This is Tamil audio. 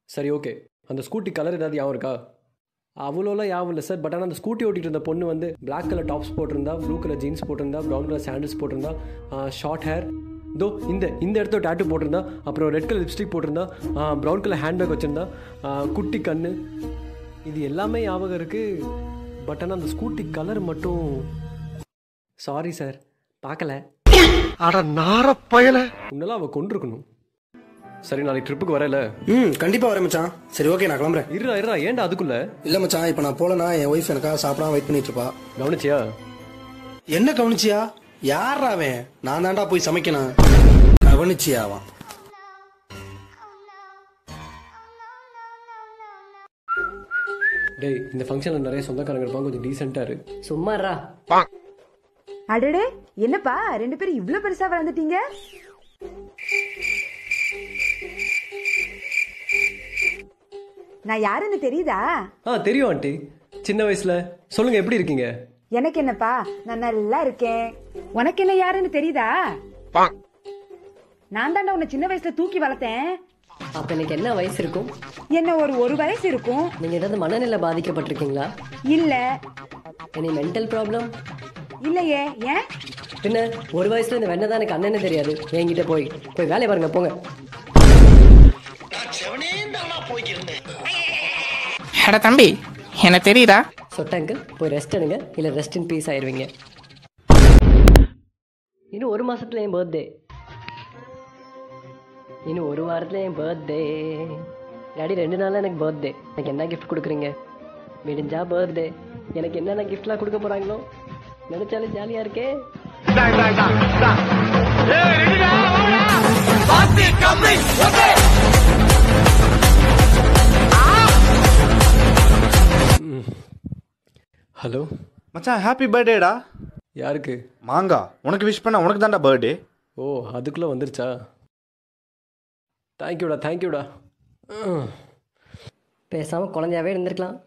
சரி ஓகே அந்த ஸ்கூட்டி கலர் ஏதாவது ஞாபகம் இருக்கா அவ்வளோலாம் ஞாபகம் இல்லை சார் பட் ஆனால் அந்த ஸ்கூட்டி ஓட்டிட்டு இருந்த பொண்ணு வந்து Black கலர் டாப்ஸ் போட்டிருந்தா ப்ளூ கலர் ஜீன்ஸ் போட்டிருந்தா ப்ரௌன் கலர் சாண்டில்ஸ் போட்டிருந்தா ஷார்ட் ஹேர் தோ இந்த இந்த இடத்துல டேட்டு போட்டிருந்தா அப்புறம் ரெட் கலர் லிப்ஸ்டிக் போட்டிருந்தா ப்ரௌன் கலர் ஹேண்ட்பேக் வச்சுருந்தா குட்டி கண்ணு இது எல்லாமே ஞாபகம் இருக்குது பட் ஆனால் அந்த ஸ்கூட்டி கலர் மட்டும் சாரி சார் பார்க்கல அட நார பயல உன்னெல்லாம் அவள் கொண்டிருக்கணும் சரி நாளைக்கு ட்ரிப்புக்கு வரல ம் கண்டிப்பா வரேன் மச்சான் சரி ஓகே நான் கிளம்புறேன் இருடா இருடா ஏன்டா அதுக்குள்ள இல்ல மச்சான் இப்போ நான் போலனா என் ஒய்ஃப் எனக்காக சாப்பிடாம வெயிட் பண்ணிட்டு இருப்பா கவனிச்சியா என்ன கவனிச்சியா யாரா அவன் நான் தான்டா போய் சமைக்கணும் கவனிச்சியா அவன் டேய் இந்த ஃபங்க்ஷனில் நிறைய சொந்தக்காரங்க இருப்பாங்க கொஞ்சம் டீசெண்டாக இரு சும்மாறா அடடே என்னப்பா ரெண்டு பேரும் இவ்ளோ பெருசா வளர்ந்துட்டீங்க நான் யாருன்னு தெரியுதா ஆ தெரியும் ஆண்டி சின்ன வயசுல சொல்லுங்க எப்படி இருக்கீங்க எனக்கு என்னப்பா நான் நல்லா இருக்கேன் உனக்கு என்ன யாருன்னு தெரியுதா நான் தாண்டா உன்னை சின்ன வயசுல தூக்கி வளர்த்தேன் அப்ப எனக்கு என்ன வயசு இருக்கும் என்ன ஒரு ஒரு வயசு இருக்கும் நீங்க ஏதாவது மனநிலை பாதிக்கப்பட்டிருக்கீங்களா இல்ல எனி மென்டல் ப்ராப்ளம் இல்லையே ஏன் பின்ன ஒரு வயசுல இந்த வெண்ணை தான் எனக்கு அண்ணனே தெரியாது என்கிட்ட போய் போய் வேலையை பாருங்க போங்க அட தம்பி என்ன தெரியுதா சொட்டங்கள் போய் ரெஸ்ட் எடுங்க இல்ல ரெஸ்ட் இன் பீஸ் ஆயிருவீங்க இன்னும் ஒரு மாசத்துல என் பர்த்டே இன்னும் ஒரு வாரத்துல என் பர்த்டே டாடி ரெண்டு நாள்ல எனக்கு பர்த்டே எனக்கு என்ன கிஃப்ட் கொடுக்குறீங்க விடிஞ்சா பர்த்டே எனக்கு என்னென்ன கிஃப்ட்லாம் கொடுக்க போறாங்களோ நினைச்சாலே ஜாலியா இருக்கே ஹலோ மச்சான் ஹாப்பி பர்த்டேடா யாருக்கு மாங்கா உனக்கு விஷ் பண்ண உனக்கு தான்டா பர்த்டே ஓ அதுக்குள்ளே வந்துருச்சா தேங்க்யூடா தேங்க்யூடா பேசாம குழந்தையாவே இருந்திருக்கலாம்